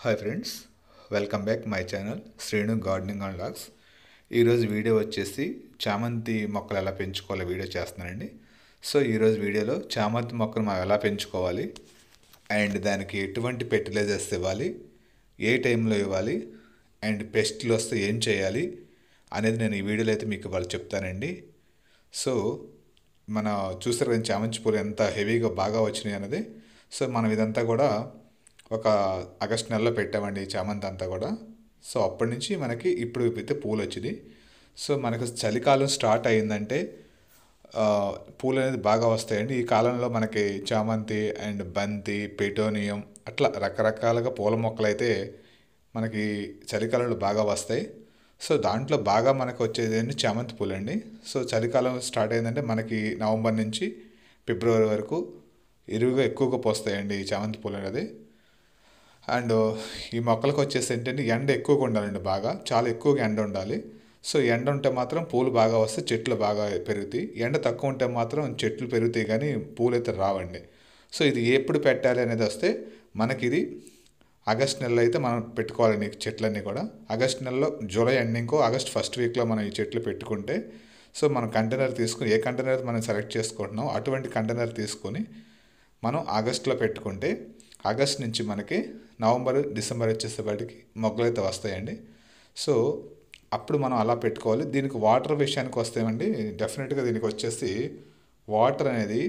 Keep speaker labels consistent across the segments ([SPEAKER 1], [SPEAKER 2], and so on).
[SPEAKER 1] hi friends welcome back my channel Shrenu gardening and logs ఈరోజు video వచ్చేసి చామంతి మొక్కలు ఎలా పెంచుకోవాలో వీడియో చేస్తున్నానండి సో ఈరోజు వీడియోలో చామంతి మొక్కలు మనం ఎలా పెంచుకోవాలి అండ్ దానికి ఎటువంటి ఫెర్టిలైజర్స్ ఇవ్వాలి ఏ టైంలో ఇవ్వాలి అండ్ పెస్ట్లు వస్తే ఏం చేయాలి అనేది నేను ఈ వీడియోలో అయితే మీకు వాళ్ళు చెప్తానండి సో మన చూసారు కదా చామంతి పూలు ఎంత హెవీగా బాగా వచ్చినాయి అన్నది సో మనం ఇదంతా కూడా ఒక ఆగస్ట్ నెలలో పెట్టామండి ఈ చామంతి అంతా కూడా సో అప్పటి నుంచి మనకి ఇప్పుడు అయితే పూలు వచ్చింది సో మనకు చలికాలం స్టార్ట్ అయిందంటే ఆ, పూలు అనేది బాగా వస్తాయండి ఈ కాలంలో మనకి చామంతి అండ్ బంతి పెటోనియం అట్లా రకరకాలుగా పూల మొక్కలు అయితే మనకి చలికాలంలో బాగా వస్తాయి సో దాంట్లో బాగా మనకు వచ్చేది ఏంటి చామంతి పూలు అండి సో చలికాలం స్టార్ట్ అయిందంటే మనకి నవంబర్ నుంచి ఫిబ్రవరి వరకు ఇరువుగా ఎక్కువగా పోస్తాయండి ఈ చామంతి పూలు అనేది అండ్ ఈ మొక్కలకు వచ్చేసి ఏంటంటే ఎండ ఎక్కువగా ఉండాలండి బాగా చాలా ఎక్కువగా ఎండ ఉండాలి సో ఎండ ఉంటే మాత్రం పూలు బాగా వస్తే చెట్లు బాగా పెరుగుతాయి ఎండ తక్కువ ఉంటే మాత్రం చెట్లు పెరుగుతాయి కానీ పూలు అయితే రావండి సో ఇది ఎప్పుడు పెట్టాలి అనేది వస్తే మనకి ఇది ఆగస్ట్ నెలలో అయితే మనం పెట్టుకోవాలండి ఈ చెట్లన్నీ కూడా ఆగస్ట్ నెలలో జూలై ఎండింగ్కో ఆగస్ట్ ఫస్ట్ వీక్లో మనం ఈ చెట్లు పెట్టుకుంటే సో మనం కంటైనర్ తీసుకుని ఏ కంటైనర్ మనం సెలెక్ట్ చేసుకుంటున్నాం అటువంటి కంటైనర్ తీసుకొని మనం ఆగస్ట్లో పెట్టుకుంటే ఆగస్ట్ నుంచి మనకి నవంబర్ డిసెంబర్ వచ్చేసేపటికి మొగ్గలు అయితే వస్తాయండి సో అప్పుడు మనం అలా పెట్టుకోవాలి దీనికి వాటర్ విషయానికి వస్తామండి డెఫినెట్గా దీనికి వచ్చేసి వాటర్ అనేది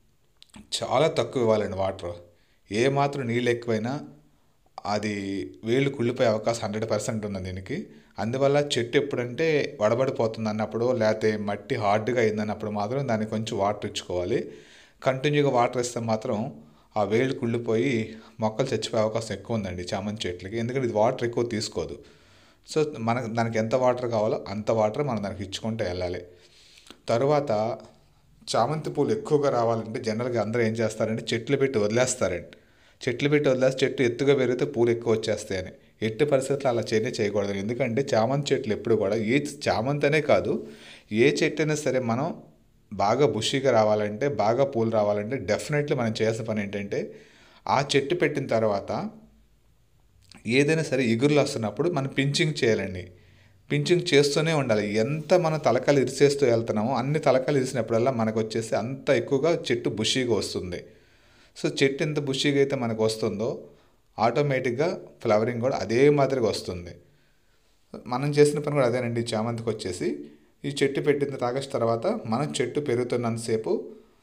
[SPEAKER 1] చాలా తక్కువ ఇవ్వాలండి వాటర్ ఏ మాత్రం నీళ్ళు ఎక్కువైనా అది వేళ్ళు కుళ్ళిపోయే అవకాశం హండ్రెడ్ పర్సెంట్ ఉంది దీనికి అందువల్ల చెట్టు ఎప్పుడంటే వడబడిపోతుంది అన్నప్పుడు లేకపోతే మట్టి హార్డ్గా అయిందన్నప్పుడు మాత్రం దానికి కొంచెం వాటర్ ఇచ్చుకోవాలి కంటిన్యూగా వాటర్ ఇస్తే మాత్రం ఆ వేళ్ళు కుళ్ళిపోయి మొక్కలు చచ్చిపోయే అవకాశం ఎక్కువ ఉందండి చామంతి చెట్లకి ఎందుకంటే ఇది వాటర్ ఎక్కువ తీసుకోదు సో మనకు దానికి ఎంత వాటర్ కావాలో అంత వాటర్ మనం దానికి ఇచ్చుకుంటూ వెళ్ళాలి తరువాత చామంతి పూలు ఎక్కువగా రావాలంటే జనరల్గా అందరూ ఏం చేస్తారంటే చెట్లు పెట్టి వదిలేస్తారండి చెట్లు పెట్టి వదిలేస్తే చెట్టు ఎత్తుగా పెరిగితే పూలు ఎక్కువ వచ్చేస్తాయని ఎట్టి పరిస్థితుల్లో అలా చేయనే చేయకూడదు ఎందుకంటే చామంతి చెట్లు ఎప్పుడు కూడా ఏ చామంతి అనే కాదు ఏ చెట్టు అయినా సరే మనం బాగా బుషిగా రావాలంటే బాగా పూలు రావాలంటే డెఫినెట్లీ మనం చేయాల్సిన పని ఏంటంటే ఆ చెట్టు పెట్టిన తర్వాత ఏదైనా సరే ఇగురులు వస్తున్నప్పుడు మనం పించింగ్ చేయాలండి పించింగ్ చేస్తూనే ఉండాలి ఎంత మనం తలకాలు ఇరిసేస్తూ వెళ్తున్నామో అన్ని తలకాలు ఇరిసినప్పుడల్లా మనకు వచ్చేసి అంత ఎక్కువగా చెట్టు బుషీగా వస్తుంది సో చెట్టు ఎంత బుషీగా అయితే మనకు వస్తుందో ఆటోమేటిక్గా ఫ్లవరింగ్ కూడా అదే మాదిరిగా వస్తుంది మనం చేసిన పని కూడా అదేనండి ఈ చామంతికి వచ్చేసి ఈ చెట్టు పెట్టిన ఆగస్ట్ తర్వాత మనం చెట్టు పెరుగుతున్నంతసేపు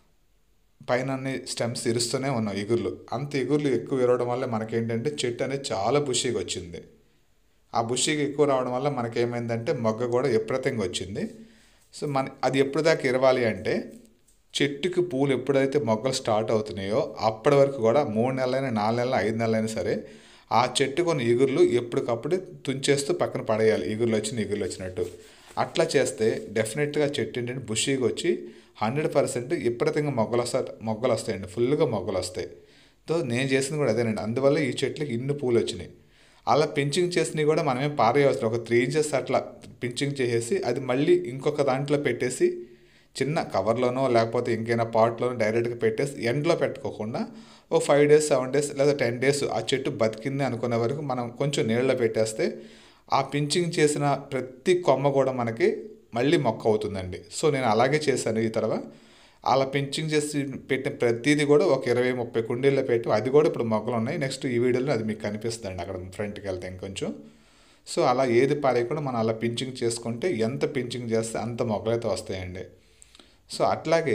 [SPEAKER 1] పైన అన్ని స్టెమ్స్ ఇరుస్తూనే ఉన్నాం ఇగుర్లు అంత ఇగుర్లు ఎక్కువ ఇరవడం వల్ల మనకేంటంటే చెట్టు అనేది చాలా బుషీగా వచ్చింది ఆ బుషీగా ఎక్కువ రావడం వల్ల మనకేమైందంటే మొగ్గ కూడా ఎప్పుడతంగా వచ్చింది సో మన అది ఎప్పుడు దాకా ఇరవాలి అంటే చెట్టుకి పూలు ఎప్పుడైతే మొగ్గలు స్టార్ట్ అవుతున్నాయో అప్పటి వరకు కూడా మూడు నెలలైనా నాలుగు నెలలు ఐదు నెలలైనా సరే ఆ చెట్టు కొన్ని ఇగుర్లు ఎప్పటికప్పుడు తుంచేస్తూ పక్కన పడేయాలి ఇగుర్లు వచ్చిన ఇగుర్లు వచ్చినట్టు అట్లా చేస్తే డెఫినెట్గా చెట్టు ఏంటంటే బుషీగా వచ్చి హండ్రెడ్ పర్సెంట్ ఎప్పుడైతే మొగ్గలు వస్తా మొగ్గలు వస్తాయండి ఫుల్గా మొగ్గలు వస్తాయి తో నేను చేసింది కూడా అదేనండి అందువల్ల ఈ చెట్లకి ఇన్ని పూలు వచ్చినాయి అలా పించింగ్ చేసినవి కూడా మనమే పారేయవలసిన ఒక త్రీ ఇంచెస్ అట్లా పించింగ్ చేసేసి అది మళ్ళీ ఇంకొక దాంట్లో పెట్టేసి చిన్న కవర్లోనో లేకపోతే ఇంకైనా పాట్లోనో డైరెక్ట్గా పెట్టేసి ఎండ్లో పెట్టుకోకుండా ఓ ఫైవ్ డేస్ సెవెన్ డేస్ లేదా టెన్ డేస్ ఆ చెట్టు బతికింది అనుకునే వరకు మనం కొంచెం నీళ్ళలో పెట్టేస్తే ఆ పించింగ్ చేసిన ప్రతి కొమ్మ కూడా మనకి మళ్ళీ మొక్క అవుతుందండి సో నేను అలాగే చేశాను ఈ తర్వాత అలా పించింగ్ చేసి పెట్టిన ప్రతిదీ కూడా ఒక ఇరవై ముప్పై కుండీల్లో పెట్టి అది కూడా ఇప్పుడు మొక్కలు ఉన్నాయి నెక్స్ట్ ఈ వీడియోలో అది మీకు కనిపిస్తుందండి అక్కడ ఫ్రంట్కి వెళ్తే ఇంకొంచెం సో అలా ఏది పారేయకుండా మనం అలా పించింగ్ చేసుకుంటే ఎంత పించింగ్ చేస్తే అంత మొక్కలైతే వస్తాయండి సో అట్లాగే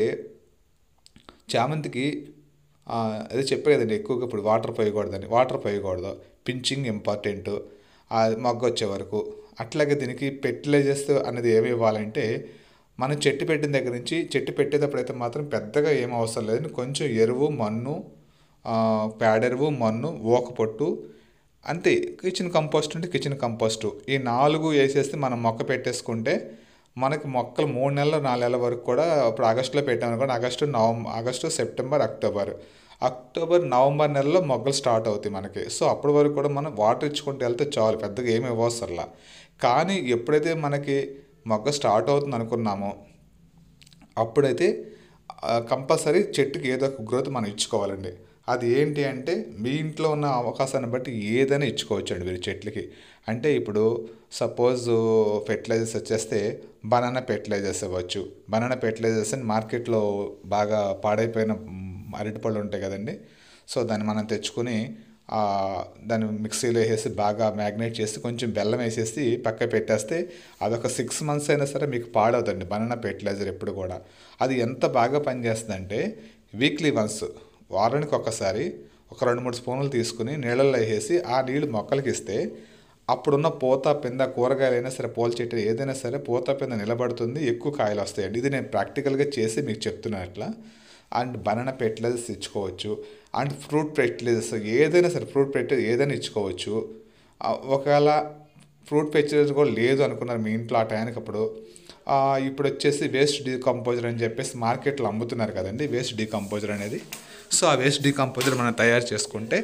[SPEAKER 1] చామంతికి ఆ, అదే చెప్పే కదండి ఎక్కువగా ఇప్పుడు వాటర్ పోయకూడదని వాటర్ పోయకూడదు పించింగ్ ఇంపార్టెంట్ ఆ మొగ్గ వచ్చే వరకు అట్లాగే దీనికి ఫెర్టిలైజర్స్ అనేది ఏమి ఇవ్వాలంటే మనం చెట్టు పెట్టిన దగ్గర నుంచి చెట్టు పెట్టేటప్పుడు అయితే మాత్రం పెద్దగా ఏం అవసరం లేదు కొంచెం ఎరువు మన్ను ఆ, పేడెరువు మన్ను ఓక పొట్టు అంతే కిచెన్ కంపోస్ట్ ఉంటే కిచెన్ కంపోస్ట్ ఈ నాలుగు వేసేస్తే మనం మొక్క పెట్టేసుకుంటే మనకి మొక్కలు మూడు నెలలు నాలుగు నెలల వరకు కూడా ఇప్పుడు ఆగస్టులో పెట్టామనుకోండి August November August September October October November నెలలో మొగ్గలు స్టార్ట్ అవుతాయి మనకి సో అప్పటి వరకు కూడా మనం వాటర్ ఇచ్చుకుంటూ వెళ్తే చాలు పెద్దగా ఏమి ఇవ్వసరలా కానీ ఎప్పుడైతే మనకి మొగ్గ స్టార్ట్ అవుతుంది అనుకున్నామో అప్పుడైతే కంపల్సరీ చెట్టుకి ఏదో ఒక గ్రోత్ మనం ఇచ్చుకోవాలండి అది ఏంటి అంటే మీ ఇంట్లో ఉన్న అవకాశాన్ని బట్టి ఏదైనా ఇచ్చుకోవచ్చు అండి మీరు చెట్లకి అంటే ఇప్పుడు సపోజ్ ఫెర్టిలైజర్స్ వచ్చేస్తే బనానా ఫెర్టిలైజర్స్ ఇవ్వచ్చు బనానా ఫెర్టిలైజర్స్ అని మార్కెట్లో బాగా పాడైపోయిన అరటిపళ్ళు ఉంటాయి కదండి సో దాన్ని మనం తెచ్చుకొని దాన్ని మిక్సీలో వేసేసి బాగా మ్యాగ్నేట్ చేసి కొంచెం బెల్లం వేసేసి పక్క పెట్టేస్తే అదొక సిక్స్ మంత్స్ అయినా సరే మీకు పాడవుతుంది బనానా ఫెర్టిలైజర్ ఎప్పుడు కూడా అది ఎంత బాగా పనిచేస్తుందంటే వీక్లీ వన్స్ వారానికి ఒకసారి ఒక రెండు మూడు స్పూన్లు తీసుకుని నీళ్ళల్లో వేసేసి ఆ నీళ్ళు మొక్కలకి ఇస్తే అప్పుడున్న పూత పింద కూరగాయలైనా సరే పూల చెట్టు ఏదైనా సరే పూత పింద నిలబడుతుంది ఎక్కువ కాయలు వస్తాయండి ఇది నేను ప్రాక్టికల్గా చేసి మీకు చెప్తున్నాను అట్లా అండ్ బనానా ఫెర్టిలైజర్స్ ఇచ్చుకోవచ్చు అండ్ ఫ్రూట్ ఫెర్టిలైజర్స్ ఏదైనా సరే ఫ్రూట్ ఫెర్టిలైజర్ ఏదైనా ఇచ్చుకోవచ్చు ఒకవేళ ఫ్రూట్ ఫెర్టిలైజర్ కూడా లేదు అనుకున్నారు మీ ఇంట్లో ఆ టైంకి అప్పుడు ఇప్పుడు వచ్చేసి వేస్ట్ డీకంపోజర్ అని చెప్పేసి మార్కెట్లో అమ్ముతున్నారు కదండి వేస్ట్ డీకంపోజర్ అనేది సో ఆ వేస్ట్ డీకంపోజర్ మనం తయారు చేసుకుంటే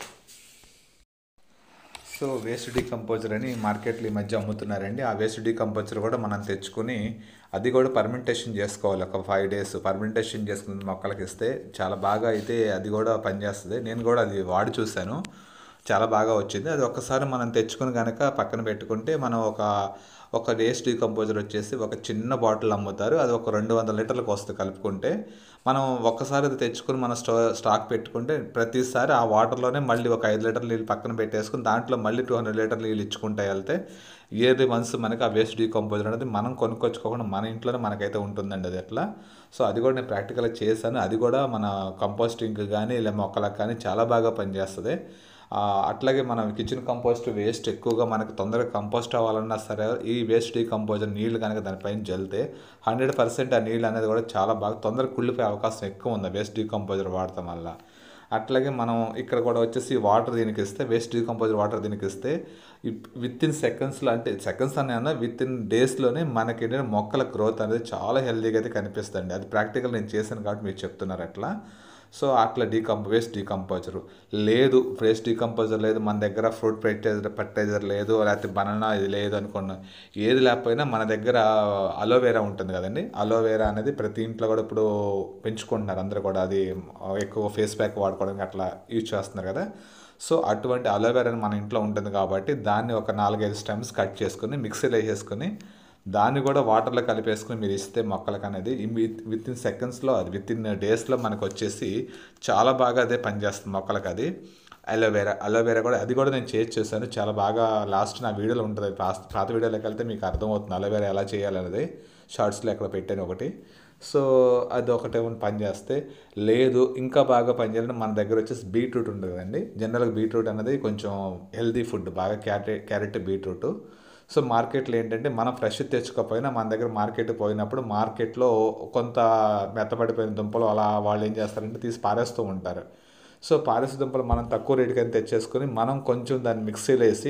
[SPEAKER 1] సో వేస్ట్ డీకంపోజర్ అని మార్కెట్లో ఈ మధ్య అమ్ముతున్నారండి ఆ వేస్ట్ డీకంపోజర్ కూడా మనం తెచ్చుకొని అది కూడా పర్మెంటేషన్ చేసుకోవాలి ఒక ఫైవ్ డేస్ పర్మెంటేషన్ చేసుకుని మొక్కలకి ఇస్తే చాలా బాగా అయితే అది కూడా పనిచేస్తుంది నేను కూడా అది వాడి చూశాను చాలా బాగా వచ్చింది అది ఒక్కసారి మనం తెచ్చుకుని కనుక పక్కన పెట్టుకుంటే మనం ఒక ఒక వేస్ట్ డీకంపోజర్ వచ్చేసి ఒక చిన్న బాటిల్ అమ్ముతారు అది ఒక రెండు వందల లీటర్లకు వస్తుంది కలుపుకుంటే మనం ఒక్కసారి అది తెచ్చుకొని మనం స్టో స్టాక్ పెట్టుకుంటే ప్రతిసారి ఆ వాటర్లోనే మళ్ళీ ఒక ఐదు లీటర్ నీళ్ళు పక్కన పెట్టేసుకుని దాంట్లో మళ్ళీ టూ హండ్రెడ్ లీటర్ నీళ్ళు ఇచ్చుకుంటే వెళ్తే ఇయర్లీ వన్స్ మనకి ఆ వేస్ట్ డీకంపోజర్ అనేది మనం కొనుక్కొచ్చుకోకుండా మన ఇంట్లోనే మనకైతే ఉంటుందండి అది ఎట్లా సో అది కూడా నేను ప్రాక్టికల్గా చేశాను అది కూడా మన కంపోస్టింగ్ కానీ ఇలా మొక్కలకు కానీ చాలా బాగా పనిచేస్తుంది అట్లాగే మనం కిచెన్ కంపోస్ట్ వేస్ట్ ఎక్కువగా మనకు తొందరగా కంపోస్ట్ అవ్వాలన్నా సరే ఈ వేస్ట్ డీకంపోజర్ నీళ్ళు కనుక దానిపైన జల్లితే హండ్రెడ్ పర్సెంట్ ఆ నీళ్ళు అనేది కూడా చాలా బాగా తొందరగా కుళ్ళిపోయే అవకాశం ఎక్కువ ఉంది వేస్ట్ డీకంపోజర్ వాడటం వల్ల అట్లాగే మనం ఇక్కడ కూడా వచ్చేసి వాటర్ దీనికి ఇస్తే వేస్ట్ డీకంపోజర్ వాటర్ దీనికి ఇస్తే విత్ ఇన్ సెకండ్స్లో అంటే సెకండ్స్ అనే అన్న విత్ ఇన్ డేస్లోనే మనకి ఏంటంటే మొక్కల గ్రోత్ అనేది చాలా హెల్తీగా అయితే కనిపిస్తుంది అది ప్రాక్టికల్ నేను చేశాను కాబట్టి మీరు చెప్తున్నారు అట్లా సో అట్లా డీకంపో వేస్ట్ డీకంపోజర్ లేదు వేస్ట్ డీకంపోజర్ లేదు మన దగ్గర ఫ్రూట్ ఫెర్టిలైజర్ ఫెర్టిలైజర్ లేదు లేకపోతే బనానా ఇది లేదు అనుకున్నా ఏది లేకపోయినా మన దగ్గర అలోవేరా ఉంటుంది కదండి అలోవేరా అనేది ప్రతి ఇంట్లో కూడా ఇప్పుడు పెంచుకుంటున్నారు అందరూ కూడా అది ఎక్కువ ఫేస్ ప్యాక్ వాడుకోవడానికి అట్లా యూజ్ చేస్తున్నారు కదా సో అటువంటి అలోవేరా మన ఇంట్లో ఉంటుంది కాబట్టి దాన్ని ఒక నాలుగైదు స్టెమ్స్ కట్ చేసుకుని మిక్సీలో వేసేసుకుని దాన్ని కూడా వాటర్లో కలిపేసుకుని మీరు ఇస్తే మొక్కలకు అనేది విత్ ఇన్ సెకండ్స్లో అది విత్ ఇన్ డేస్లో మనకు వచ్చేసి చాలా బాగా అదే పనిచేస్తుంది మొక్కలకు అది అలోవేరా అలోవేరా కూడా అది కూడా నేను చేసి చూసాను చాలా బాగా లాస్ట్ నా వీడియోలో ఉంటుంది పాత పాత వీడియోలోకి వెళ్తే మీకు అర్థమవుతుంది అలోవేరా ఎలా చేయాలనేది షార్ట్స్లో ఎక్కడ పెట్టాను ఒకటి సో అది ఒకటే పని చేస్తే లేదు ఇంకా బాగా పనిచేయాలంటే మన దగ్గర వచ్చేసి బీట్రూట్ ఉంటుంది కదండి జనరల్గా బీట్రూట్ అనేది కొంచెం హెల్దీ ఫుడ్ బాగా క్యారెట్ క్యారెట్ బీట్రూట్ సో మార్కెట్లో ఏంటంటే మనం ఫ్రెష్ తెచ్చుకోకపోయినా మన దగ్గర మార్కెట్ పోయినప్పుడు మార్కెట్లో కొంత మెత్తపడిపోయిన దుంపలు అలా వాళ్ళు ఏం చేస్తారంటే తీసి పారేస్తూ ఉంటారు సో పారేసే దుంపలు మనం తక్కువ రేటుకి అని తెచ్చేసుకొని మనం కొంచెం దాన్ని మిక్సీలో వేసి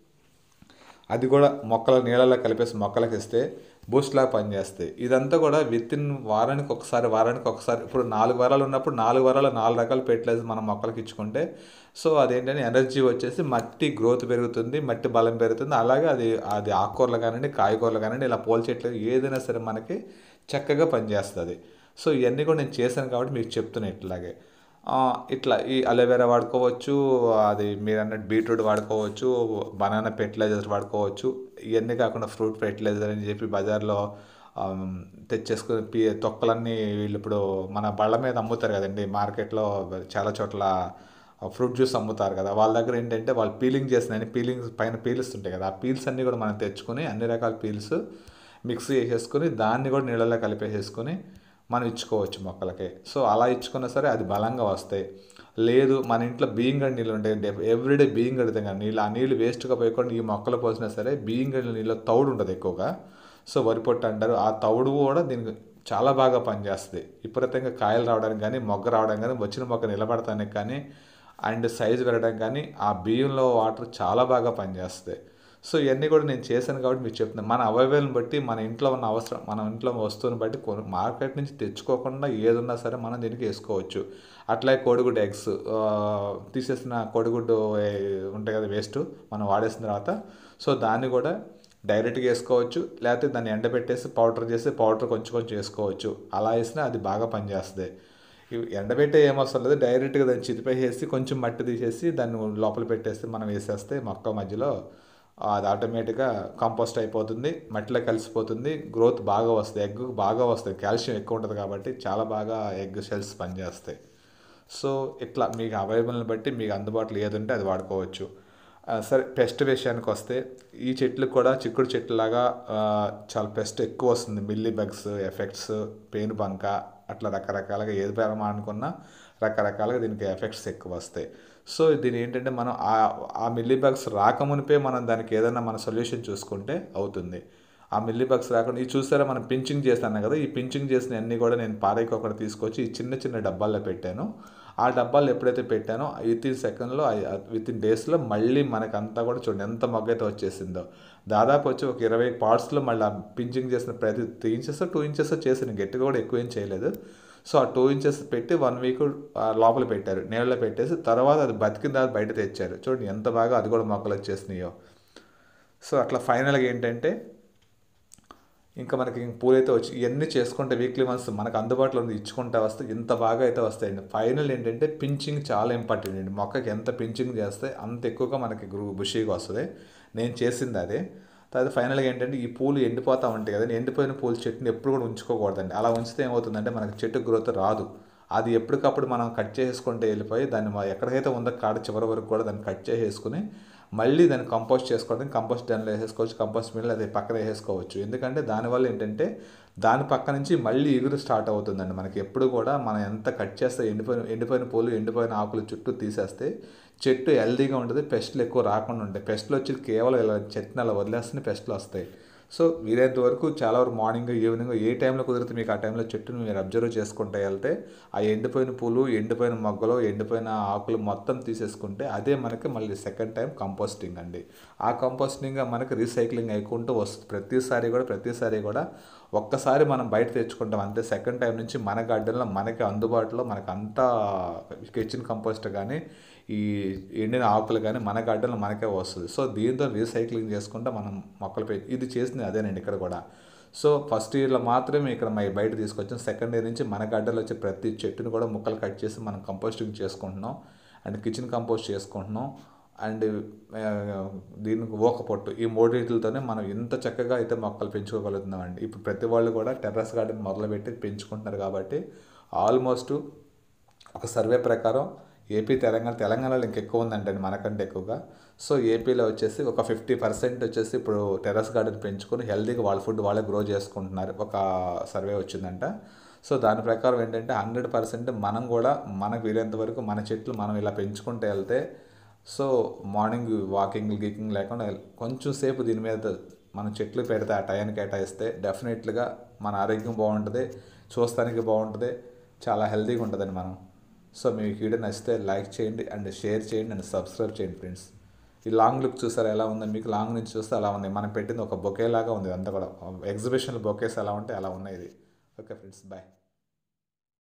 [SPEAKER 1] అది కూడా మొక్కల నీళ్ళలో కలిపేసి మొక్కలకి ఇస్తే బూస్ట్లా పనిచేస్తాయి ఇదంతా కూడా విత్ ఇన్ వారానికి ఒకసారి వారానికి ఒకసారి ఇప్పుడు నాలుగు వారాలు ఉన్నప్పుడు నాలుగు వారాలు నాలుగు రకాల ఫెర్టిలైజర్ మనం మొక్కలకి ఇచ్చుకుంటే సో అదేంటంటే ఎనర్జీ వచ్చేసి మట్టి గ్రోత్ పెరుగుతుంది మట్టి బలం పెరుగుతుంది అలాగే అది అది ఆకుకూరలు కానివ్వండి కాయగూరలు కానివ్వండి ఇలా పూల చెట్లు ఏదైనా సరే మనకి చక్కగా పనిచేస్తుంది సో ఇవన్నీ కూడా నేను చేశాను కాబట్టి మీకు చెప్తున్నాను ఇట్లాగే ఇట్లా ఈ అలోవెరా వాడుకోవచ్చు అది మీరు అన్నట్టు బీట్రూట్ వాడుకోవచ్చు బనానా ఫెర్టిలైజర్స్ వాడుకోవచ్చు ఇవన్నీ కాకుండా ఫ్రూట్ ఫెర్టిలైజర్ అని చెప్పి బజార్లో తెచ్చేసుకుని పి తొక్కలన్నీ వీళ్ళు ఇప్పుడు మన బళ్ళ మీద అమ్ముతారు కదండి మార్కెట్లో చాలా చోట్ల ఫ్రూట్ జ్యూస్ అమ్ముతారు కదా వాళ్ళ దగ్గర ఏంటంటే వాళ్ళు పీలింగ్ చేసిన పీలింగ్స్ పైన పీల్స్ ఉంటాయి కదా ఆ పీల్స్ అన్నీ కూడా మనం తెచ్చుకొని అన్ని రకాల పీల్స్ మిక్సీ వేసేసుకొని దాన్ని కూడా నీళ్ళలో కలిపేసేసుకొని మనం ఇచ్చుకోవచ్చు మొక్కలకి సో అలా ఇచ్చుకున్నా సరే అది బలంగా వస్తాయి లేదు మన ఇంట్లో బియ్యం గడి నీళ్ళు ఉంటాయి ఎవ్రీడే బియ్యం గడితే కానీ నీళ్ళు ఆ నీళ్ళు వేస్ట్గా పోయకుండా ఈ మొక్కలు పోసినా సరే బియ్యం గడి నీళ్ళు తౌడు ఉంటుంది ఎక్కువగా సో వరి పొట్టు అంటారు ఆ తౌడు కూడా దీనికి చాలా బాగా పనిచేస్తుంది విపరీతంగా కాయలు రావడానికి కానీ మొగ్గ రావడానికి కానీ వచ్చిన మొక్క నిలబడటానికి కానీ అండ్ సైజు పెరగడానికి కానీ ఆ బియ్యంలో వాటర్ చాలా బాగా పనిచేస్తుంది సో ఇవన్నీ కూడా నేను చేశాను కాబట్టి మీకు చెప్తున్నాను మన అవైవల్ని బట్టి మన ఇంట్లో ఉన్న అవసరం మన ఇంట్లో వస్తువుని బట్టి కొను మార్కెట్ నుంచి తెచ్చుకోకుండా ఏదున్నా సరే మనం దీనికి వేసుకోవచ్చు అట్లాగే కోడిగుడ్డు ఎగ్స్ తీసేసిన కోడిగుడ్డు ఉంటాయి కదా వేస్ట్ మనం వాడేసిన తర్వాత సో దాన్ని కూడా డైరెక్ట్గా వేసుకోవచ్చు లేకపోతే దాన్ని ఎండబెట్టేసి పౌడర్ చేసి పౌడర్ కొంచెం కొంచెం వేసుకోవచ్చు అలా వేసినా అది బాగా పనిచేస్తుంది ఇవి ఎండబెట్టే ఏమవసరం లేదు డైరెక్ట్గా దాన్ని చితిపేసేసి కొంచెం మట్టి తీసేసి దాన్ని లోపల పెట్టేస్తే మనం వేసేస్తే మొక్క మధ్యలో అది ఆటోమేటిక్గా కంపోస్ట్ అయిపోతుంది మట్టిలో కలిసిపోతుంది గ్రోత్ బాగా వస్తుంది ఎగ్ బాగా వస్తుంది కాల్షియం ఎక్కువ ఉంటుంది కాబట్టి చాలా బాగా ఎగ్ సెల్స్ పనిచేస్తాయి సో ఇట్లా మీకు అవైలబుల్ని బట్టి మీకు అందుబాటులో ఏది ఉంటే అది వాడుకోవచ్చు ఆ, సరే పెస్ట్ విషయానికి వస్తే ఈ చెట్లకు కూడా చిక్కుడు చెట్టులాగా ఆ, చాలా పెస్ట్ ఎక్కువ వస్తుంది మిల్లీ బగ్స్ ఎఫెక్ట్స్ పెయిన్ బంక అట్లా రకరకాలుగా ఏది పేరమా అనుకున్నా రకరకాలుగా దీనికి ఎఫెక్ట్స్ ఎక్కువ వస్తాయి సో దీని ఏంటంటే మనం ఆ ఆ మిల్లీ బగ్స్ రాకమునిపే మనం దానికి ఏదైనా మన సొల్యూషన్ చూసుకుంటే అవుతుంది ఆ మిల్లీ బగ్స్ రాకుండా ఇది చూసారా మనం పించింగ్ చేస్తాను కదా ఈ పించింగ్ చేసిన అన్నీ కూడా నేను పారైకి ఒకటి తీసుకొచ్చి ఈ చిన్న చిన్న డబ్బాల్లో పెట్టాను ఆ డబ్బాలు ఎప్పుడైతే పెట్టానో విత్ ఇన్ సెకండ్లో విత్ ఇన్ డేస్లో మళ్ళీ మనకంతా కూడా చూడండి ఎంత మొగ్గ అయితే వచ్చేసిందో దాదాపు వచ్చి ఒక ఇరవై పార్ట్స్లో మళ్ళీ ఆ పించింగ్ చేసిన ప్రతి త్రీ ఇంచెస్ టూ ఇంచెస్ చేసాను గట్టిగా కూడా ఎక్కువ ఏం చేయలేదు సో ఆ టూ ఇంచెస్ పెట్టి వన్ వీక్ లోపల పెట్టారు నీళ్ళలో పెట్టేసి తర్వాత అది బతికిన తర్వాత బయట తెచ్చారు చూడండి ఎంత బాగా అది కూడా మొక్కలు వచ్చేసినాయో సో అట్లా ఫైనల్గా ఏంటంటే ఇంకా మనకి ఇంక పూలైతే వచ్చి ఇవన్నీ చేసుకుంటే వీక్లీ వన్స్ మనకు అందుబాటులో ఉంది ఇచ్చుకుంటా వస్తే ఇంత బాగా అయితే వస్తాయండి ఫైనల్ ఏంటంటే పించింగ్ చాలా ఇంపార్టెంట్ అండి మొక్కకి ఎంత పించింగ్ చేస్తే అంత ఎక్కువగా మనకి గ్రూ బుషీగా వస్తుంది నేను చేసింది అదే తర్వాత ఫైనల్గా ఏంటంటే ఈ పూలు ఎండిపోతూ ఉంటాయి కదండి ఎండిపోయిన పూల చెట్టుని ఎప్పుడు కూడా ఉంచుకోకూడదండి అలా ఉంచితే ఏమవుతుందంటే మనకి చెట్టు గ్రోత్ రాదు అది ఎప్పటికప్పుడు మనం కట్ చేసుకుంటే వెళ్ళిపోయి దాన్ని మ- ఎక్కడికైతే ఉందో కాడ చివరి వరకు కూడా దాన్ని కట్ చేసేసుకుని మళ్ళీ దాన్ని కంపోస్ట్ చేసుకోవడం కంపోస్ట్ దానిలో వేసేసుకోవచ్చు కంపోస్ట్ మిల్ అది పక్కన వేసేసుకోవచ్చు ఎందుకంటే దానివల్ల ఏంటంటే దాని పక్క నుంచి మళ్ళీ ఎగురు స్టార్ట్ అవుతుందండి మనకి ఎప్పుడు కూడా మనం ఎంత కట్ చేస్తే ఎండిపోయిన ఎండిపోయిన పూలు ఎండిపోయిన ఆకులు చుట్టూ తీసేస్తే చెట్టు హెల్దీగా ఉంటుంది పెస్ట్లు ఎక్కువ రాకుండా ఉంటాయి పెస్ట్లు వచ్చి కేవలం ఇలా చెట్టుని అలా వదిలేస్తేనే పెస్ట్లు వస్తాయి సో వీలైనంత వరకు చాలా వరకు మార్నింగ్ ఈవినింగ్ ఏ టైంలో కుదిరితే మీకు ఆ టైంలో చెట్టును మీరు అబ్జర్వ్ చేసుకుంటే వెళ్తే ఆ ఎండిపోయిన పూలు ఎండిపోయిన మొగ్గలు ఎండిపోయిన ఆకులు మొత్తం తీసేసుకుంటే అదే మనకి మళ్ళీ సెకండ్ టైం కంపోస్టింగ్ అండి ఆ కంపోస్టింగ్ మనకి రీసైక్లింగ్ అయికుంటూ వస్తుంది ప్రతిసారి కూడా ప్రతిసారి కూడా ఒక్కసారి మనం బయట తెచ్చుకుంటాం అంతే సెకండ్ టైం నుంచి మన గార్డెన్లో మనకి అందుబాటులో మనకు అంతా కిచెన్ కంపోస్ట్ కానీ ఈ ఎండిన ఆకులు కానీ మన గార్డెన్లో మనకే వస్తుంది సో దీంతో రీసైక్లింగ్ చేసుకుంటే మనం మొక్కలు పె ఇది చేసింది అదేనండి ఇక్కడ కూడా సో ఫస్ట్ ఇయర్లో మాత్రమే ఇక్కడ మై బయట తీసుకొచ్చాం సెకండ్ ఇయర్ నుంచి మన గడ్డలో వచ్చే ప్రతి చెట్టుని కూడా ముక్కలు కట్ చేసి మనం కంపోస్టింగ్ చేసుకుంటున్నాం అండ్ కిచెన్ కంపోస్ట్ చేసుకుంటున్నాం అండ్ ఆ, దీనికి ఓక పొట్టు ఈ మూడింటితోనే మనం ఇంత చక్కగా అయితే మొక్కలు పెంచుకోగలుగుతున్నామండి ఇప్పుడు ప్రతి వాళ్ళు కూడా టెర్రస్ గార్డెన్ మొదలుపెట్టి పెంచుకుంటున్నారు కాబట్టి ఆల్మోస్ట్ ఒక సర్వే ప్రకారం ఏపీ తెలంగాణ తెలంగాణలో ఇంకెక్కువ ఉందంటే మనకంటే ఎక్కువగా సో ఏపీలో వచ్చేసి ఒక ఫిఫ్టీ పర్సెంట్ వచ్చేసి ఇప్పుడు టెర్రస్ గార్డెన్ పెంచుకొని హెల్తీగా వాళ్ళ ఫుడ్ వాళ్ళే గ్రో చేసుకుంటున్నారు ఒక సర్వే వచ్చిందంట సో దాని ప్రకారం ఏంటంటే హండ్రెడ్ పర్సెంట్ మనం కూడా మనకు వీలైనంత వరకు మన చెట్లు మనం ఇలా పెంచుకుంటూ వెళ్తే సో మార్నింగ్ వాకింగ్ గీకింగ్ లేకుండా కొంచెం సేపు దీని మీద మన చెట్లు పెడితే ఆ టైంకి కేటాయిస్తే డెఫినెట్లుగా మన ఆరోగ్యం బాగుంటుంది చూస్తానికి బాగుంటుంది చాలా హెల్తీగా ఉంటుందండి మనం సో మీకు వీడియో నచ్చితే లైక్ చేయండి అండ్ షేర్ చేయండి అండ్ సబ్స్క్రైబ్ చేయండి ఫ్రెండ్స్ ఈ లాంగ్ లుక్ చూసారా ఎలా ఉందో మీకు లాంగ్ నుంచి చూస్తే అలా ఉంది మనం పెట్టింది ఒక బొకే లాగా ఉంది అంతా కూడా ఎగ్జిబిషన్ బొకేస్ ఎలా ఉంటే అలా ఉన్నాయి ఇది ఓకే ఫ్రెండ్స్ బాయ్